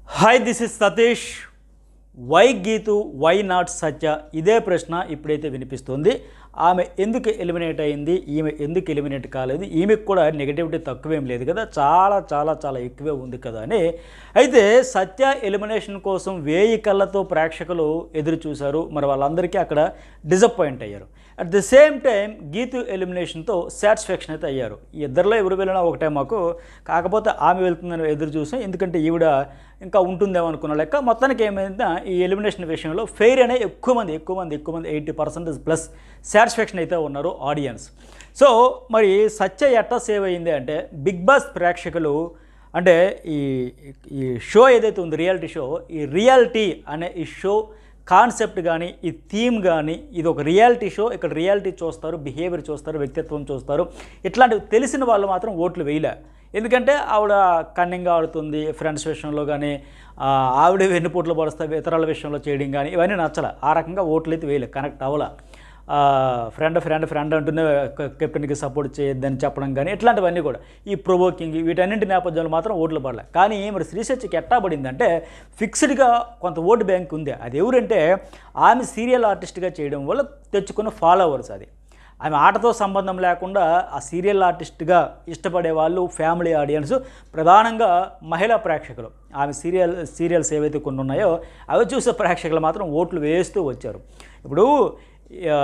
hi this is Satish why Geetu why not Satya ఇదే ప్రశ్న ఇప్పుడైతే వినిపిస్తుంది ఆమె ఎందుకు ఎలిమినేట్ అయింది ఈమె ఎందుకు ఎలిమినేట్ కాలేదు ఈమెకు కూడా నెగిటివిటీ తక్కువేం లేదు కదా చాలా చాలా చాలా ఎక్కువే ఉంది కదా అని అయితే సత్య ఎలిమినేషన్ కోసం వేయి కళ్ళతో ప్రేక్షకులు ఎదురు చూశారు మరి వాళ్ళందరికీ అక్కడ డిసప్పాయింట్ అయ్యారు at the same time Geetu ఎలిమినేషన్తో సాటిస్ఫాక్షన్ అయితే అయ్యారు ఈ ఇద్దరిలో ఎవరు వెళ్ళినా ఒకటే మాకు కాకపోతే ఆమె వెళ్తుందని ఎదురు చూసాం ఎందుకంటే ఈవిడ ఇంకా ఉంటుందేమో అనుకున్న లెక్క మొత్తానికి ఏమైందా ఈ ఎలిమినేషన్ విషయంలో ఫెయిర్ అనే ఎక్కువ మంది ఎక్కువ మంది ఎక్కువ మంది ఎయిటీ పర్సెంటేజ్ ప్లస్ సాటిస్ఫాక్షన్ అయితే ఉన్నారు ఆడియన్స్ సో మరి సత్య ఎట్టా సేవ్ అయింది అంటే బిగ్ బాస్ ప్రేక్షకులు అంటే ఈ ఈ షో ఏదైతే ఉందో రియాలిటీ షో ఈ రియాలిటీ అనే ఈ షో కాన్సెప్ట్ కానీ ఈ థీమ్ కానీ ఇది ఒక రియాలిటీ షో ఇక్కడ రియాలిటీ చూస్తారు బిహేవియర్ చూస్తారు వ్యక్తిత్వం చూస్తారు ఇట్లాంటివి తెలిసిన వాళ్ళు మాత్రం ఓట్లు వేయలే ఎందుకంటే ఆవిడ కన్నింగ్ ఆడుతుంది ఫ్రెండ్స్ విషయంలో కానీ ఆ, ఆవిడ వెన్నుపోట్లు పరుస్తా ఇతరుల విషయంలో చేయడం కానీ ఇవన్నీ నచ్చల ఆ రకంగా ఓట్లు అయితే వేయలే కనెక్ట్ అవ్వాల ఫ్రెండ్ ఫ్రెండ్ ఫ్రెండ్ అంటూనే క- కెప్టెన్కి సపోర్ట్ చేయొద్దని చెప్పడం కానీ ఇట్లాంటివన్నీ కూడా ఈ ప్రొవోకింగ్ వీటన్నింటి నేపథ్యంలో మాత్రం ఓట్లు పడలే కానీ మరి శ్రీశక్తికి ఎట్టా పడిందంటే ఫిక్స్డ్గా కొంత ఓటు బ్యాంక్ ఉంది అది ఎవరంటే ఆమె సీరియల్ ఆర్టిస్ట్గా చేయడం వల్ల తెచ్చుకున్న ఫాలోవర్స్ అది ఆమె ఆటతో సంబంధం లేకుండా ఆ సీరియల్ ఆర్టిస్ట్గా ఇష్టపడే వాళ్ళు ఫ్యామిలీ ఆడియన్స్ ప్రధానంగా మహిళా ప్రేక్షకులు ఆమె సీరియల్ సీరియల్స్ ఏవైతే కొన్ని ఉన్నాయో అవి చూసే ప్రేక్షకులు మాత్రం ఓట్లు వేస్తూ వచ్చారు ఇప్పుడు ఆ,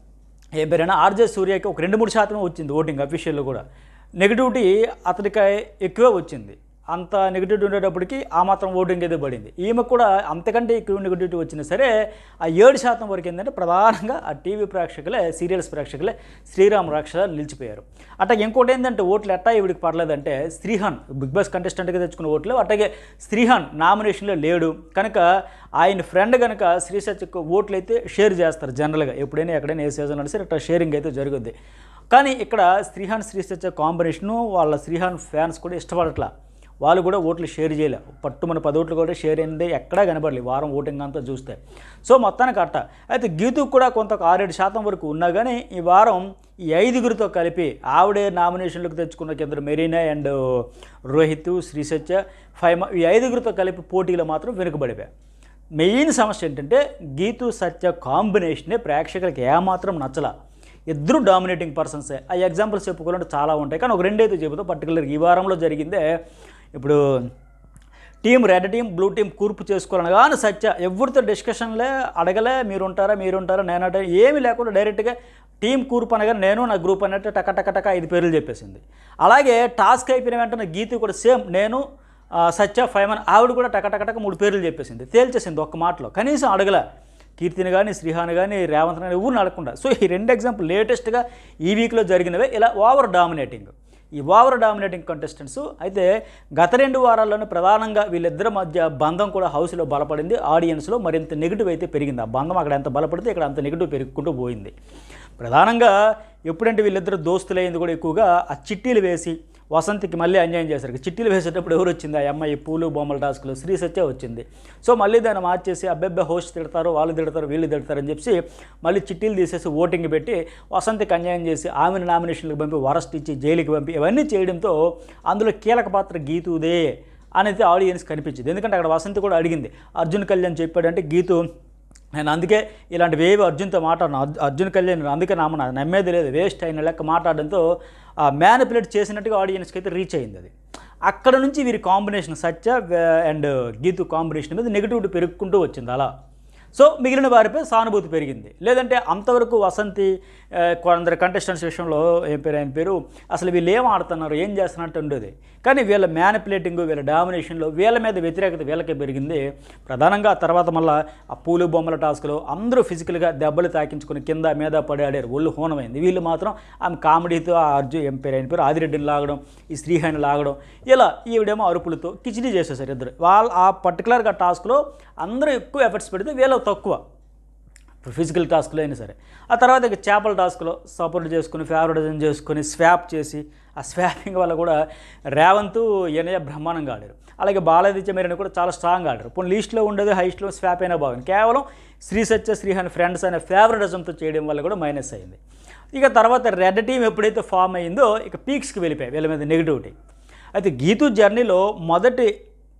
ఏ పేరైనా ఆర్జే సూర్యకి ఒక రెండు మూడు శాతమే వచ్చింది ఓటింగ్ అఫీషియల్లో కూడా నెగిటివిటీ అతనికి ఎక్కువే వచ్చింది అంత నెగిటివిటీ ఉండేటప్పటికి ఆ మాత్రం ఓటింగ్ అయితే పడింది ఈమె కూడా అంతకంటే ఎక్కువ నెగిటివిటీ వచ్చినా సరే ఆ ఏడు శాతం వరకు ఏంటంటే ప్రధానంగా ఆ టీవీ ప్రేక్షకులే సీరియల్స్ ప్రేక్షకులే శ్రీరామ్ రాక్షస నిలిచిపోయారు అట్లా ఇంకోటి ఏంటంటే ఓట్లు ఎట్టా ఈవిడికి పడలేదంటే శ్రీహాన్ బిగ్ బాస్ కంటెస్టెంట్గా తెచ్చుకున్న ఓట్లు అట్లాగే శ్రీహాన్ నామినేషన్లో లేడు కనుక ఆయన ఫ్రెండ్ కనుక శ్రీ సత్యకు ఓట్లు అయితే షేర్ చేస్తారు జనరల్గా ఎప్పుడైనా ఎక్కడైనా ఏ సీజన్ అంటే సరే ఇట్లా షేరింగ్ అయితే జరుగుద్ది కానీ ఇక్కడ శ్రీహాన్ శ్రీ సత్య కాంబినేషను వాళ్ళ శ్రీహాన్ ఫ్యాన్స్ కూడా ఇష్టపడట్లా వాళ్ళు కూడా ఓట్లు షేర్ చేయలే పట్టు మన పది ఓట్లు కూడా షేర్ అయింది ఎక్కడా కనబడలేదు వారం ఓటింగ్ అంతా చూస్తే సో మొత్తానికి అట్ట అయితే గీతుకు కూడా కొంత ఒక ఆరేడు శాతం వరకు ఉన్నా కానీ ఈ వారం ఈ ఐదుగురితో కలిపి ఆవిడే నామినేషన్లకు తెచ్చుకున్న కింద మెరీనా అండ్ రోహిత్ శ్రీసత్య ఫైవ్ ఈ ఐదుగురితో కలిపి పోటీలో మాత్రం వెనుకబడిపోయాయి మెయిన్ సమస్య ఏంటంటే గీతు సత్య కాంబినేషనే ప్రేక్షకులకి ఏమాత్రం నచ్చల ఇద్దరు డామినేటింగ్ పర్సన్సే ఆ ఎగ్జాంపుల్స్ చెప్పుకోవాలంటే చాలా ఉంటాయి కానీ ఒక రెండైతే చెబుతా పర్టికులర్ ఈ వారంలో జరిగిందే ఇప్పుడు team red team blue team కూర్పు చేసుకోవాలని కానీ సత్య ఎవరితో డిస్కషన్లే అడగలే మీరు ఉంటారా మీరు ఉంటారా నేను అంటే ఏమీ లేకుండా డైరెక్ట్గా టీం కూర్పు అనగా నేను నా గ్రూప్ అన్నట్టు టక టక టక ఐదు పేర్లు చెప్పేసింది అలాగే టాస్క్ అయిపోయిన వెంటనే గీతి కూడా సేమ్ నేను ఆ, సత్య ఫైమన్ ఆవిడ కూడా టక టక టక మూడు పేర్లు చెప్పేసింది తేల్చేసింది ఒక్క మాటలో కనీసం అడగలే కీర్తిని కానీ శ్రీహాన్ కానీ రేవంత్ కానీ ఎవరిని అడగకుండా సో ఈ రెండు ఎగ్జాంపుల్ లేటెస్ట్గా ఈ వీక్లో జరిగినవే ఇలా ఓవర్ డామినేటింగ్ ఈ ఓవర్ డామినేటింగ్ కంటెస్టెంట్స్ అయితే గత రెండు వారాల్లోనే ప్రధానంగా వీళ్ళిద్దరి మధ్య బంధం కూడా హౌస్లో బలపడింది ఆడియన్స్లో మరింత నెగిటివ్ అయితే పెరిగింది ఆ బంధం అక్కడ ఎంత బలపడితే ఇక్కడ అంత నెగిటివ్ పెరుగుకుంటూ పోయింది ప్రధానంగా ఎప్పుడంటే వీళ్ళిద్దరు దోస్తులైంది కూడా ఎక్కువగా ఆ చిట్టీలు వేసి వసంతికి మళ్ళీ అన్యాయం చేశారు చిట్టీలు వేసేటప్పుడు ఎవరు వచ్చింది ఆ అమ్మాయి పూలు బొమ్మల టాస్క్లు శ్రీ సత్య వచ్చింది సో మళ్ళీ దాన్ని మార్చేసి అబ్బెబ్బే హోస్ట్ తిడతారు వాళ్ళు తిడతారు వీళ్ళు తిడతారు అని చెప్పి మళ్ళీ చిట్టీలు తీసేసి ఓటింగ్ పెట్టి వసంతికి అన్యాయం చేసి ఆమెను నామినేషన్లకు పంపి వరస్ట్ ఇచ్చి జైలుకి పంపి ఇవన్నీ చేయడంతో అందులో కీలక పాత్ర గీతుదే అనేది ఆడియన్స్ కనిపించింది ఎందుకంటే అక్కడ వసంతి కూడా అడిగింది అర్జున్ కళ్యాణ్ చెప్పాడంటే గీతు నేను అందుకే ఇలాంటివి ఏవి అర్జున్తో మాట్లాడను అర్జు- అర్జున్ కళ్యాణ్ నేను అందుకే నమ్మను అది నమ్మేది లేదు వేస్ట్ అయిన లెక్క మాట్లాడడంతో ఆ మ్యానిపులేట్ చేసినట్టుగా ఆడియన్స్కి అయితే రీచ్ అయింది అది అక్కడ నుంచి వీరి combination Satya and Geetu combination మీద నెగిటివిటీ పెరుగుకుంటూ వచ్చింది అలా సో మిగిలిన వారిపై సానుభూతి పెరిగింది లేదంటే అంతవరకు వసంతి ఆ, కొందరు కంటెస్టెంట్స్ విషయంలో ఏం పేరు ఆయన పేరు అసలు వీళ్ళు ఏం ఆడుతున్నారు ఏం చేస్తున్నట్టు ఉండేది కానీ వీళ్ళ మ్యానిపులేటింగ్ వీళ్ళ డామినేషన్లో వీళ్ళ మీద వ్యతిరేకత వీళ్ళకే పెరిగింది ప్రధానంగా ఆ తర్వాత మళ్ళీ ఆ పూలు బొమ్మల టాస్క్లో అందరూ ఫిజికల్గా దెబ్బలు తాకించుకుని కింద మీద పడి ఆడారు ఒళ్ళు హోనమైంది వీళ్ళు మాత్రం ఆమె కామెడీతో ఆ అర్జున్ ఏం పేరు ఆయన పేరు ఆదిరెడ్డిని లాగడం ఈ శ్రీహాని లాగడం ఇలా ఈవిడేమో అరుపులతో కిచిడీ చేసేసారు ఇద్దరు వాళ్ళ ఆ పర్టికులర్గా టాస్క్లో అందరూ ఎక్కువ ఎఫర్ట్స్ పెడితే వీళ్ళకి తక్కువ ఇప్పుడు ఫిజికల్ టాస్క్లో అయినా సరే ఆ తర్వాత ఇక చేపల టాస్క్లో సపోర్ట్ చేసుకుని ఫేవరెటిజం చేసుకుని స్వాప్ చేసి ఆ స్వాపింగ్ వల్ల కూడా రేవంత్ ఎనయ బ్రహ్మాండంగా ఆడారు అలాగే బాలాదిత్య మేరని కూడా చాలా స్ట్రాంగ్ ఆడారు ఇప్పుడు లీస్ట్లో ఉండేది హైస్ట్లో స్వాప్ అయినా బాగుంది కేవలం శ్రీ సత్య శ్రీహాన్ ఫ్రెండ్స్ అనే ఫేవరెటిజంతో చేయడం వల్ల కూడా మైనస్ అయింది ఇక తర్వాత రెడ్ టీం ఎప్పుడైతే ఫామ్ అయిందో ఇక పీక్స్కి వెళ్ళిపోయాయి వీళ్ళ మీద నెగిటివిటీ అయితే గీతు జర్నీలో మొదటి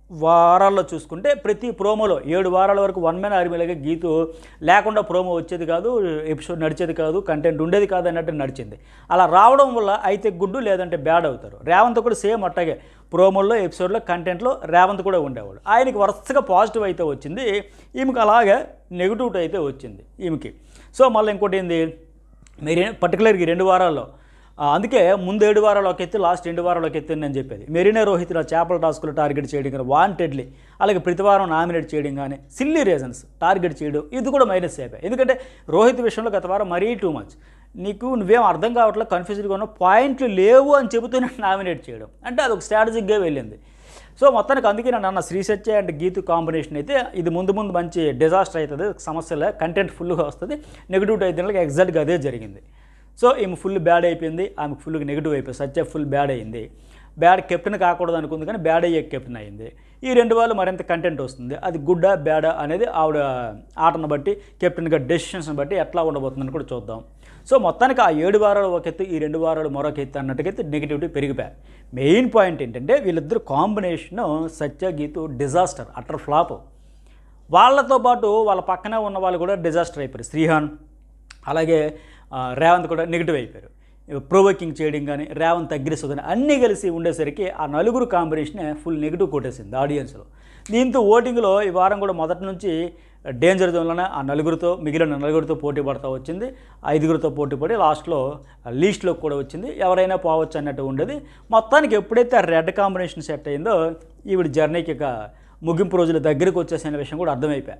వారాల్లో చూసుకుంటే ప్రతి ప్రోమోలో ఏడు వారాల వరకు వన్ మ్యాన్ ఆర్మీలాగా గీతు లేకుండా ప్రోమో వచ్చేది కాదు ఎపిసోడ్ నడిచేది కాదు కంటెంట్ ఉండేది కాదు అన్నట్టు నడిచింది అలా రావడం వల్ల అయితే గుడ్డు లేదంటే బ్యాడ్ అవుతారు రేవంత్ కూడా సేమ్ అట్టాగే ప్రోమోల్లో ఎపిసోడ్లో కంటెంట్లో రేవంత్ కూడా ఉండేవాడు ఆయనకి వరుసగా పాజిటివ్ అయితే వచ్చింది ఈమెకి అలాగే నెగిటివ్ అయితే వచ్చింది ఈమెకి సో మళ్ళీ ఇంకోటి ఏంది మీరు పర్టికులర్గా ఈ రెండు వారాల్లో ఆ, అందుకే ముందు ఏడు వారాలు ఒక ఎత్తు లాస్ట్ రెండు వారాలు ఒక ఎత్తు నేను చెప్పేది మెరీనా రోహిత్ నా చేపల టాస్కులు టార్గెట్ చేయడం కానీ వాంటెడ్లీ అలాగే ప్రతి వారం నామినేట్ చేయడం కానీ సిల్లీ రీజన్స్ టార్గెట్ చేయడం ఇది కూడా మైనస్ అయిపోయాయి ఎందుకంటే రోహిత్ విషయంలో గత వారం మరీ టూ మచ్ నీకు నువ్వేం అర్థం కావట్లేదు కన్ఫ్యూజ్డ్గా ఉన్న పాయింట్లు లేవు అని చెబుతూనే నామినేట్ చేయడం అంటే అది ఒక స్ట్రాటజిక్గా వెళ్ళింది సో మొత్తానికి అందుకే నేను అన్న శ్రీసత్య అండ్ గీతు కాంబినేషన్ అయితే ఇది ముందు ముందు మంచి డిజాస్టర్ అవుతుంది సమస్యలే కంటెంట్ ఫుల్గా వస్తుంది నెగిటివ్ అయితే ఎగ్జాక్ట్గా అదే జరిగింది సో ఈమె ఫుల్ బ్యాడ్ అయిపోయింది ఆమెకు ఫుల్గా నెగిటివ్ అయిపోయింది సత్య ఫుల్ బ్యాడ్ అయింది బ్యాడ్ కెప్టెన్ కాకూడదు అనుకుంది కానీ బ్యాడ్ అయ్యే కెప్టెన్ అయింది ఈ రెండు వాళ్ళు మరింత కంటెంట్ వస్తుంది అది గుడ్డా బ్యాడా అనేది ఆవిడ ఆటను బట్టి కెప్టెన్గా డెసిషన్స్ని బట్టి ఎట్లా ఉండబోతుందని కూడా చూద్దాం సో మొత్తానికి ఆ ఏడు వారాలు ఒక ఎత్తు ఈ రెండు వారాలు మరొక ఎత్తు అన్నట్టుగైతే నెగిటివిటీ పెరిగిపోయాయి మెయిన్ పాయింట్ ఏంటంటే వీళ్ళిద్దరు combination Satya Geetu disaster utter flop వాళ్ళతో పాటు వాళ్ళ పక్కనే ఉన్న వాళ్ళు కూడా డిజాస్టర్ అయిపోయారు శ్రీహాన్ అలాగే ఆ, రేవంత్ కూడా నెగిటివ్ అయిపోయారు ప్రొవోకింగ్ చేయడం కానీ రేవంత్ అగ్రెసివ్ కానీ అన్నీ కలిసి ఉండేసరికి ఆ నలుగురు కాంబినేషనే ఫుల్ నెగిటివ్ కొట్టేసింది ఆడియన్స్లో దీంతో ఓటింగ్లో ఈ వారం కూడా మొదటి నుంచి డేంజర్ జోన్లోనే ఆ నలుగురితో మిగిలిన నలుగురితో పోటీ పడతా వచ్చింది ఐదుగురితో పోటీ పడి లాస్ట్లో లీస్ట్లో కూడా వచ్చింది ఎవరైనా పోవచ్చు అన్నట్టు ఉండేది మొత్తానికి ఎప్పుడైతే ఆ రెడ్ కాంబినేషన్ సెట్ అయిందో ఈవిడ జర్నీకి ఇక ముగింపు రోజుల దగ్గరికి వచ్చేసిన విషయం కూడా అర్థమైపోయా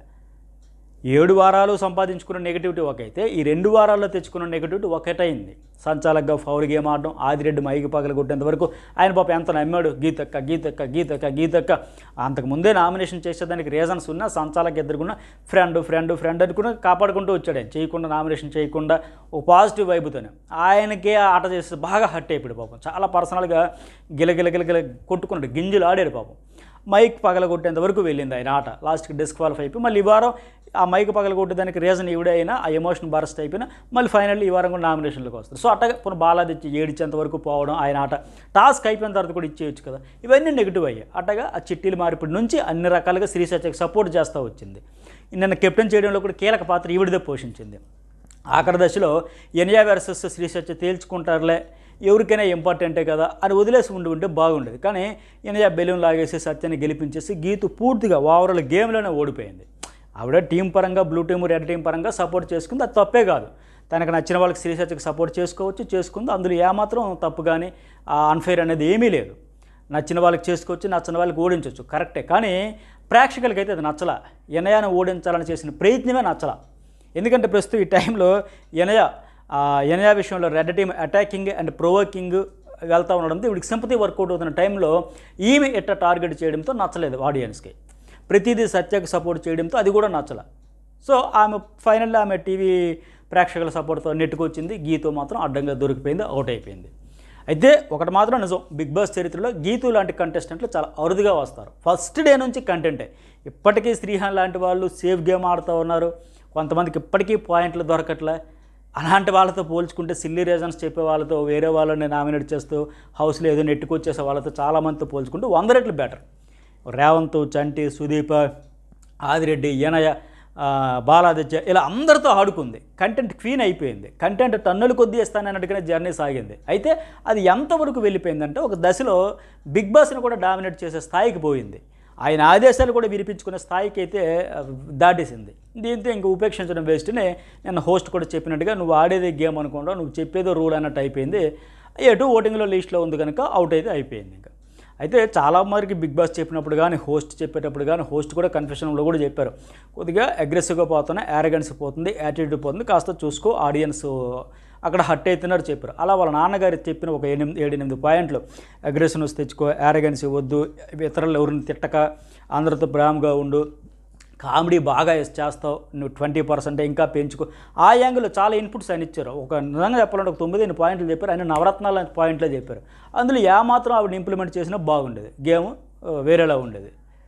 ఏడు వారాలు సంపాదించుకున్న నెగిటివిటీ ఒకైతే ఈ రెండు వారాల్లో తెచ్చుకున్న నెగిటివిటీ ఒకటైంది సంచాలకగా ఫౌల్ గేమ్ ఆడడం ఆదిరెడ్డి మైకి పగల కొట్టేంత వరకు ఆయన పాప ఎంత నమ్మాడు గీతక్క గీతక్క గీతక్క గీతక్క అంతకు ముందే నామినేషన్ చేసేదానికి రీజన్స్ ఉన్నా సంచాలక ఎదుర్కొన్న ఫ్రెండ్ ఫ్రెండ్ ఫ్రెండ్ అనుకుని కాపాడుకుంటూ వచ్చాడు ఆయన చేయకుండా నామినేషన్ చేయకుండా ఒక పాజిటివ్ వైపుతోనే ఆయనకే ఆట చేసి బాగా హట్ అయిపోయాడు పాపం చాలా పర్సనల్గా గిలగిల గిలగిల కొట్టుకున్నాడు గింజలు ఆడాడు పాపం మైక్ పగలగొట్టేంత వరకు వెళ్ళింది ఆయన ఆట లాస్ట్కి డిస్క్వాలిఫై అయిపోయి మళ్ళీ ఈ వారం ఆ మైక్ పగలగొట్టేదానికి రీజన్ ఈవిడే అయినా ఆ ఎమోషన్ బరస్ట్ అయిపోయినా మళ్ళీ ఫైనల్లీ ఈ వారం కూడా నామినేషన్లోకి వస్తారు సో అట్టగా పునః బాలాది ఇచ్చి ఏడిచేంత వరకు పోవడం ఆయన ఆట టాస్క్ అయిపోయిన తర్వాత కూడా ఇచ్చేయచ్చు కదా ఇవన్నీ నెగిటివ్ అయ్యాయి అట్టగా ఆ చిట్టీలు మారిపడి నుంచి అన్ని రకాలుగా శ్రీసత్యకి సపోర్ట్ చేస్తూ వచ్చింది నిన్న కెప్టెన్ చేయడంలో కూడా కీలక పాత్ర ఈవిడిదే పోషించింది ఆఖరి దశలో ఎనియా వర్సెస్ శ్రీసత్య తేల్చుకుంటారులే ఎవరికైనా ఇంపార్టెంటే కదా అని వదిలేసి ఉండి ఉంటే బాగుండేది కానీ ఎనియా బెలూన్ లాగేసి సత్యాన్ని గెలిపించేసి గీతు పూర్తిగా ఓవరాల్ గేమ్లోనే ఓడిపోయింది ఆవిడ టీం పరంగా బ్లూ టీం రెడ్ టీం పరంగా సపోర్ట్ చేసుకుంది అది తప్పే కాదు తనకు నచ్చిన వాళ్ళకి శ్రీసత్యకి సపోర్ట్ చేసుకోవచ్చు చేసుకుంది అందులో ఏమాత్రం తప్పు కానీ అన్ఫైర్ అనేది ఏమీ లేదు నచ్చిన వాళ్ళకి చేసుకోవచ్చు నచ్చిన వాళ్ళకి ఓడించవచ్చు కరెక్టే కానీ ప్రేక్షకులకి అయితే అది నచ్చల ఎనయాను ఓడించాలని చేసిన ప్రయత్నమే నచ్చల ఎందుకంటే ప్రస్తుతం ఈ టైంలో ఎనయ ఆ, ఎనయ విషయంలో red team attacking and provoking వెళ్తూ ఉండడంతో వీడికి సింపతి వర్కౌట్ అవుతున్న టైంలో ఈమె ఎట్ట టార్గెట్ చేయడంతో నచ్చలేదు ఆడియన్స్కి ప్రతిదీ సత్యకు సపోర్ట్ చేయడంతో అది కూడా నచ్చల సో ఆమె ఫైనల్లీ ఆమె టీవీ ప్రేక్షకుల సపోర్ట్తో నెట్టుకొచ్చింది గీతో మాత్రం అడ్డంగా దొరికిపోయింది అవుట్ అయిపోయింది అయితే ఒకటి మాత్రం నిజం బిగ్ బాస్ చరిత్రలో గీతు లాంటి కంటెస్టెంట్లు చాలా అరుదుగా వస్తారు ఫస్ట్ డే నుంచి కంటెంటే ఇప్పటికీ శ్రీహాన్ లాంటి వాళ్ళు సేఫ్ గేమ్ ఆడుతూ ఉన్నారు కొంతమందికి ఇప్పటికీ పాయింట్లు దొరకట్లే అలాంటి వాళ్ళతో పోల్చుకుంటే సిల్లీ రీజన్స్ చెప్పే వాళ్ళతో వేరే వాళ్ళని నామినేట్ చేస్తూ హౌస్లో ఏదో నెట్టుకొచ్చేసే వాళ్ళతో చాలామందితో పోల్చుకుంటూ వంద రెట్లు బెటర్ రేవంత్ చంటి సుదీప ఆదిరెడ్డి ఈనయ ఆ, బాలాదిత్య ఇలా అందరితో ఆడుకుంది కంటెంట్ క్వీన్ అయిపోయింది కంటెంట్ టన్నులు కొద్దీ ఇస్తానన్నట్టుగానే జర్నీ సాగింది అయితే అది ఎంతవరకు వెళ్ళిపోయిందంటే ఒక దశలో బిగ్ బాస్ని కూడా డామినేట్ చేసే స్థాయికి పోయింది ఆయన ఆదేశాలు కూడా వినిపించుకునే స్థాయికి అయితే ఆ, దాటేసింది దీంతో ఇంక ఉపేక్షించడం వేస్ట్నే నేను హోస్ట్ కూడా చెప్పినట్టుగా నువ్వు ఆడేది గేమ్ అనుకుంటా నువ్వు చెప్పేదో రూల్ అన్నట్టు అయిపోయింది ఎటు ఓటింగ్లో లిస్ట్లో ఉంది కనుక అవుట్ అయితే అయిపోయింది ఇంకా అయితే చాలా మరికి బిగ్ బాస్ చెప్పినప్పుడు కానీ హోస్ట్ చెప్పేటప్పుడు కానీ హోస్ట్ కూడా కన్ఫెషన్లో కూడా చెప్పారు కొద్దిగా అగ్రెసివ్గా పోతున్నా యారగెన్స్ పోతుంది యాటిట్యూడ్ పోతుంది కాస్త చూసుకో ఆడియన్స్ అక్కడ హట్ అవుతున్నారు చెప్పారు అలా వాళ్ళ నాన్నగారు చెప్పిన ఒక ఎనిమిది ఏడు ఎనిమిది పాయింట్లు అగ్రెషన్స్ తెచ్చుకో యారగెన్స్ ఇవ్వద్దు ఇతరులు ఎవరిని తిట్టక అందరితో ప్రేమగా ఉండు కామెడీ బాగా చేస్తావు నువ్వు ట్వంటీ పర్సెంట్ ఇంకా పెంచుకో ఆ యాంగిల్లో చాలా ఇన్పుట్స్ ఆయన ఇచ్చారు ఒక నిజంగా చెప్పాలంటే ఒక తొమ్మిది ఎన్ని పాయింట్లు చెప్పారు ఆయన నవరత్నాల పాయింట్లే చెప్పారు అందులో ఏమాత్రం ఆవిడ ఇంప్లిమెంట్ చేసినా బాగుండేది గేమ్ ఆ, వేరేలా ఉండేది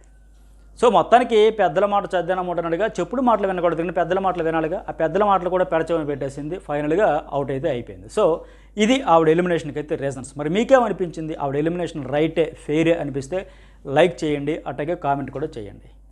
సో మొత్తానికి పెద్దల మాట చద్దనమాట చెప్పుడు మాటలు వినకూడదు కానీ పెద్దల మాటలు వినాలిగా ఆ పెద్దల మాటలు కూడా పెడచమని పెట్టేసింది ఫైనల్గా అవుట్ అయితే అయిపోయింది సో ఇది ఆవిడ ఎలిమినేషన్కి అయితే రీజన్స్ మరి మీకేమనిపించింది ఆవిడ ఎలిమినేషన్ రైటే ఫెయిరే అనిపిస్తే లైక్ చేయండి అట్లాగే కామెంట్ కూడా చేయండి